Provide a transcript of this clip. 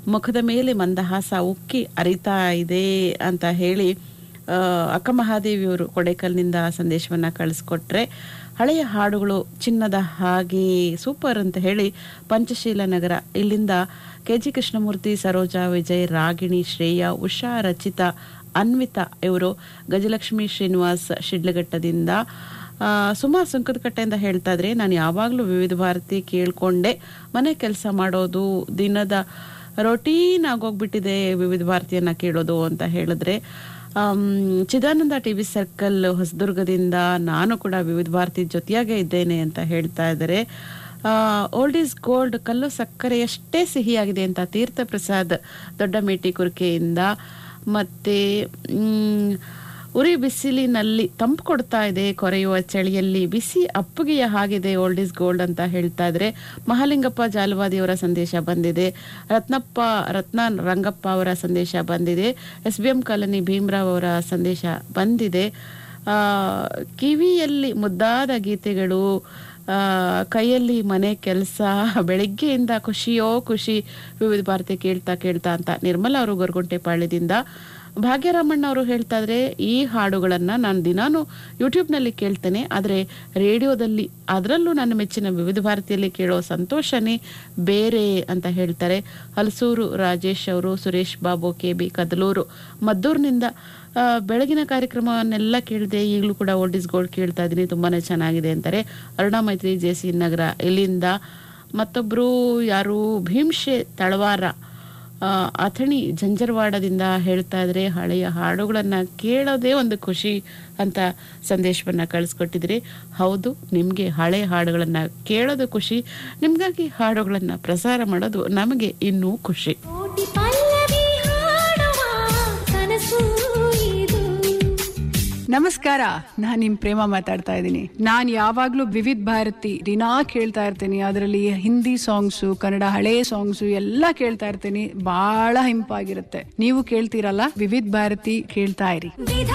ಮುಖದ ಮೇಲೆ ಮಂದಹಾಸ ಉಕ್ಕಿ ಅರಿತಾ ಇದೆ ಅಂತ ಹೇಳಿ ಆ, ಅಕ್ಕ ಮಹಾದೇವಿಯವರು ಕೊಡೇಕಲ್ನಿಂದ ಸಂದೇಶವನ್ನ ಕಳಿಸ್ಕೊಟ್ರೆ ಹಳೆಯ ಹಾಡುಗಳು ಚಿನ್ನದ ಹಾಗೆ ಸೂಪರ್ ಅಂತ ಹೇಳಿ ಪಂಚಶೀಲ ನಗರ ಇಲ್ಲಿಂದ ಕೆ ಜಿ ಕೃಷ್ಣಮೂರ್ತಿ ಸರೋಜಾ ವಿಜಯ್ ರಾಗಿಣಿ ಶ್ರೇಯಾ ಉಷಾ ರಚಿತಾ ಅನ್ವಿತಾ ಇವರು ಗಜಲಕ್ಷ್ಮಿ ಶ್ರೀನಿವಾಸ್ ಶಿಡ್ಲಘಟ್ಟದಿಂದ ಆ, ಸುಮಾ ಸುಂಕದಕಟ್ಟೆಯಿಂದ ಹೇಳ್ತಾ ಇದ್ರೆ ನಾನು ಯಾವಾಗಲೂ ವಿವಿಧ ಭಾರತಿ ಕೇಳ್ಕೊಂಡೆ ಮನೆ ಕೆಲಸ ಮಾಡೋದು ದಿನದ ರೊಟೀನ್ ಆಗೋಗ್ಬಿಟ್ಟಿದೆ ವಿವಿಧ ಭಾರತಿಯನ್ನ ಕೇಳೋದು ಅಂತ ಹೇಳಿದ್ರೆ ಆಮ್, ಚಿದಾನಂದ ಟಿವಿ ಸರ್ಕಲ್ ಹೊಸದುರ್ಗದಿಂದ ನಾನು ಕೂಡ ವಿವಿಧ ಭಾರತಿ ಜೊತೆಯಾಗೆ ಇದ್ದೇನೆ ಅಂತ ಹೇಳ್ತಾ ಇದ್ದಾರೆ ಓಲ್ಡ್ ಈಸ್ ಗೋಲ್ಡ್ ಕಲ್ಲು ಸಕ್ಕರೆಯಷ್ಟೇ ಸಿಹಿಯಾಗಿದೆ ಅಂತ ತೀರ್ಥ ಪ್ರಸಾದ್ ದೊಡ್ಡ ಮೇಟಿ ಕುರ್ಕೆಯಿಂದ ಮತ್ತೆ ಮ್, ಉರಿ ಬಿಸಿಲಿನಲ್ಲಿ ತಂಪು ಕೊಡ್ತಾ ಇದೆ ಕೊರೆಯುವ ಚಳಿಯಲ್ಲಿ ಬಿಸಿ ಅಪ್ಪುಗೆಯ ಹಾಗಿದೆ ಓಲ್ಡ್ ಇಸ್ ಗೋಲ್ಡ್ ಅಂತ ಹೇಳ್ತಾ ಇದ್ರೆ ಮಹಾಲಿಂಗಪ್ಪ ಜಾಲವಾದಿಯವರ ಸಂದೇಶ ಬಂದಿದೆ ರತ್ನಪ್ಪ ರತ್ನ ರಂಗಪ್ಪ ಅವರ ಸಂದೇಶ ಬಂದಿದೆ S B M colony Bhimrao ಅವರ ಸಂದೇಶ ಬಂದಿದೆ ಆ, ಕಿವಿಯಲ್ಲಿ ಮುದ್ದಾದ ಗೀತೆಗಳು ಆ, ಕೈಯಲ್ಲಿ ಮನೆ ಕೆಲಸ ಬೆಳಗ್ಗೆಯಿಂದ ಖುಷಿಯೋ ಖುಷಿ ವಿವಿಧ ಭಾರತಿ ಕೇಳ್ತಾ ಕೇಳ್ತಾ ಅಂತ ನಿರ್ಮಲಾ ಅವರು ಗೊರಗುಂಟೆ ಪಾಳ್ಯದಿಂದ ಭಾಗ್ಯರಾಮಣ್ಣ ಅವರು ಹೇಳ್ತಾ ಇದ್ರೆ ಈ ಹಾಡುಗಳನ್ನ ನಾನು ದಿನಾನು ಯೂಟ್ಯೂಬ್ನಲ್ಲಿ ಕೇಳ್ತೇನೆ ಆದರೆ ರೇಡಿಯೋದಲ್ಲಿ ಅದರಲ್ಲೂ ನನ್ನ ಮೆಚ್ಚಿನ ವಿವಿಧ ಭಾರತಿಯಲ್ಲಿ ಕೇಳೋ ಸಂತೋಷನೇ ಬೇರೆ ಅಂತ ಹೇಳ್ತಾರೆ ಹಲಸೂರು ರಾಜೇಶ್ ಅವರು ಸುರೇಶ್ ಬಾಬು ಕೆ ಬಿ ಕದಲೂರು ಮದ್ದೂರಿನಿಂದ ಆ, ಬೆಳಗಿನ ಕಾರ್ಯಕ್ರಮವನ್ನೆಲ್ಲ ಕೇಳಿದೆ ಈಗಲೂ ಕೂಡ ಓಲ್ಡ್ ಇಸ್ ಗೋಲ್ಡ್ ಕೇಳ್ತಾ ಇದ್ದೀನಿ ತುಂಬಾನೇ ಚೆನ್ನಾಗಿದೆ ಅಂತಾರೆ ಅರುಣಾ ಮೈತ್ರಿ ಜೆ ಸಿ ನಗರ ಇಲ್ಲಿಂದ ಮತ್ತೊಬ್ರು ಯಾರು ಭೀಮ್ಶೆ ತಳವಾರ ಆ, ಅಥಣಿ ಜಂಜರವಾಡದಿಂದ ಹೇಳ್ತಾ ಇದ್ರೆ ಹಳೆಯ ಹಾಡುಗಳನ್ನ ಕೇಳೋದೇ ಒಂದು ಖುಷಿ ಅಂತ ಸಂದೇಶವನ್ನ ಕಳಿಸ್ಕೊಟ್ಟಿದ್ರಿ ಹೌದು ನಿಮ್ಗೆ ಹಳೆಯ ಹಾಡುಗಳನ್ನ ಕೇಳೋದು ಖುಷಿ ನಿಮ್ಗಾಗಿ ಹಾಡುಗಳನ್ನ ಪ್ರಸಾರ ಮಾಡೋದು ನಮಗೆ ಇನ್ನೂ ಖುಷಿ ಕೋಟಿ ಪಲ್ಲವಿ ಹಾಡುವ ಕನಸು ಇದು ನಮಸ್ಕಾರ ನಾನ್ ನಿಮ್ ಪ್ರೇಮ ಮಾತಾಡ್ತಾ ಇದ್ದೀನಿ ನಾನ್ ಯಾವಾಗ್ಲೂ ವಿವಿಧ ಭಾರತಿ ದಿನಾ ಕೇಳ್ತಾ ಇರ್ತೀನಿ ಅದರಲ್ಲಿ ಹಿಂದಿ ಸಾಂಗ್ಸು ಕನ್ನಡ ಹಳೆ ಸಾಂಗ್ಸು ಎಲ್ಲ ಕೇಳ್ತಾ ಇರ್ತೀನಿ ಬಹಳ ಹಿಂಪಾಗಿರುತ್ತೆ ನೀವು ಕೇಳ್ತೀರಲ್ಲ ವಿವಿಧ ಭಾರತಿ ಕೇಳ್ತಾ ಇರಿ ವಿಧ